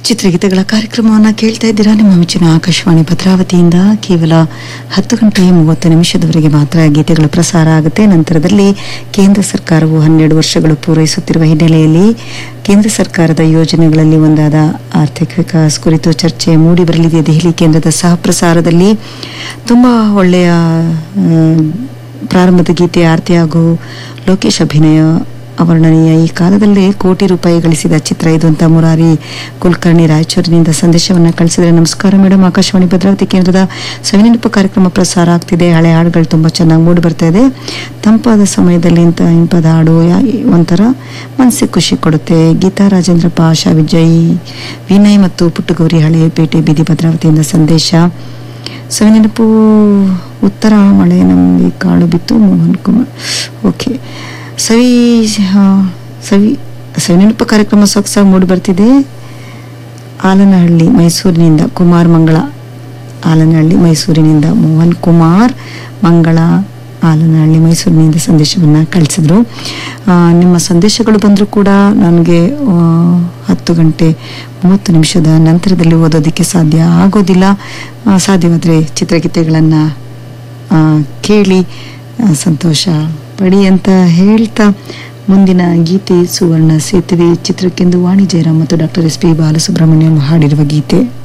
ಚಿತ್ರಗೀತೆಗಳ ಕಾರ್ಯಕ್ರಮವನ್ನು ಕೇಳ್ತಾ ಇದ್ದೀರಾ ನಿಮ್ಮ ಮೆಚ್ಚಿನ ಆಕಾಶವಾಣಿ ಭದ್ರಾವತಿಯಿಂದ ಕೇವಲ ಹತ್ತು ಗಂಟೆ ಮೂವತ್ತು ನಿಮಿಷದವರೆಗೆ ಮಾತ್ರ ಗೀತೆಗಳು ಪ್ರಸಾರ ಆಗುತ್ತೆ ನಂತರದಲ್ಲಿ ಕೇಂದ್ರ ಸರ್ಕಾರವು ಹನ್ನೆರಡು ವರ್ಷಗಳು ಪೂರೈಸುತ್ತಿರುವ ಹಿನ್ನೆಲೆಯಲ್ಲಿ ಕೇಂದ್ರ ಸರ್ಕಾರದ ಯೋಜನೆಗಳಲ್ಲಿ ಒಂದಾದ ಆರ್ಥಿಕ ವಿಕಾಸ್ ಕುರಿತು ಚರ್ಚೆ ಮೂಡಿ ಬರಲಿದೆ ದೆಹಲಿ ಕೇಂದ್ರದ ಸಹ ಪ್ರಸಾರದಲ್ಲಿ ತುಂಬ ಒಳ್ಳೆಯ ಆ, ಪ್ರಾರಂಭದ ಗೀತೆ ಆರತಿ ಹಾಗೂ ಲೋಕೇಶ್ ಅಭಿನಯ ಅವರ್ಣನೀಯ ಈ ಕಾಲದಲ್ಲೇ ಕೋಟಿ ರೂಪಾಯಿ ಗಳಿಸಿದ ಚಿತ್ರ ಇದು ಅಂತ ಮುರಾರಿ ಕುಲಕರ್ಣಿ ರಾಯಚೂರಿನಿಂದ ಸಂದೇಶವನ್ನು ಕಳಿಸಿದರೆ ನಮಸ್ಕಾರ ಮೇಡಮ್ ಆಕಾಶವಾಣಿ ಭದ್ರಾವತಿ ಕೇಂದ್ರದ ಸವಿನೆನಪು ಕಾರ್ಯಕ್ರಮ ಪ್ರಸಾರ ಆಗ್ತಿದೆ ಹಳೆ ಹಾಡುಗಳು ತುಂಬ ಚೆನ್ನಾಗಿ ಮೂಡಿ ಬರ್ತಾ ಇದೆ ತಂಪಾದ ಸಮಯದಲ್ಲಿ ಇಂಥ ಇಂಪಾದ ಹಾಡು ಯಾ- ಒಂಥರ ಮನಸ್ಸಿಗೆ ಖುಷಿ ಕೊಡುತ್ತೆ ಗೀತಾ ರಾಜೇಂದ್ರಪ್ಪ ಆಶಾ ವಿಜಯ್ ವಿನಯ್ ಮತ್ತು ಪುಟ್ಟಗೌರಿ ಹಳೆಯಪೇಟೆ ಬೀದಿ ಭದ್ರಾವತಿಯಿಂದ ಸಂದೇಶ ಸವಿನೆನಪು ಉತ್ತರ ಮಳೆ ನಮಗೆ ಕಾಳು ಬಿತ್ತು ಮೋಹನ್ ಕುಮಾರ್ ಓಕೆ ಸವಿ ಆ, ಸವಿ ಸವಿನೆನಪು ಕಾರ್ಯಕ್ರಮ ಸೊಗಸಾಗಿ ಮೂಡಿ ಬರ್ತಿದೆ ಆಲನಹಳ್ಳಿ ಮೈಸೂರಿನಿಂದ ಕುಮಾರ್ ಮಂಗಳ ಆಲನಹಳ್ಳಿ ಮೈಸೂರಿನಿಂದ ಮೋಹನ್ ಕುಮಾರ್ ಮಂಗಳ ಆಲನಹಳ್ಳಿ ಮೈಸೂರಿನಿಂದ ಸಂದೇಶವನ್ನು ಕಳಿಸಿದ್ರು ಆ, ನಿಮ್ಮ ಸಂದೇಶಗಳು ಬಂದರೂ ಕೂಡ ನನಗೆ ಆ, ಹತ್ತು ಗಂಟೆ ಮೂವತ್ತು ನಿಮಿಷದ ನಂತರದಲ್ಲಿ ಓದೋದಕ್ಕೆ ಸಾಧ್ಯ ಆಗೋದಿಲ್ಲ ಆ, ಸಾಧ್ಯವಾದರೆ ಚಿತ್ರಗೀತೆಗಳನ್ನು ಕೇಳಿ ಆ, ಸಂತೋಷ ಪಡಿ ಅಂತ ಹೇಳ್ತಾ ಮುಂದಿನ ಗೀತೆ ಸುವರ್ಣ ಸೇತುವೆ ಚಿತ್ರಕ್ಕೆಂದು ವಾಣಿ ಜಯರಾಮ್ ಮತ್ತು ಡಾಕ್ಟರ್ ಎಸ್ ಪಿ ಬಾಲಸುಬ್ರಹ್ಮಣ್ಯಂ ಹಾಡಿರುವ ಗೀತೆ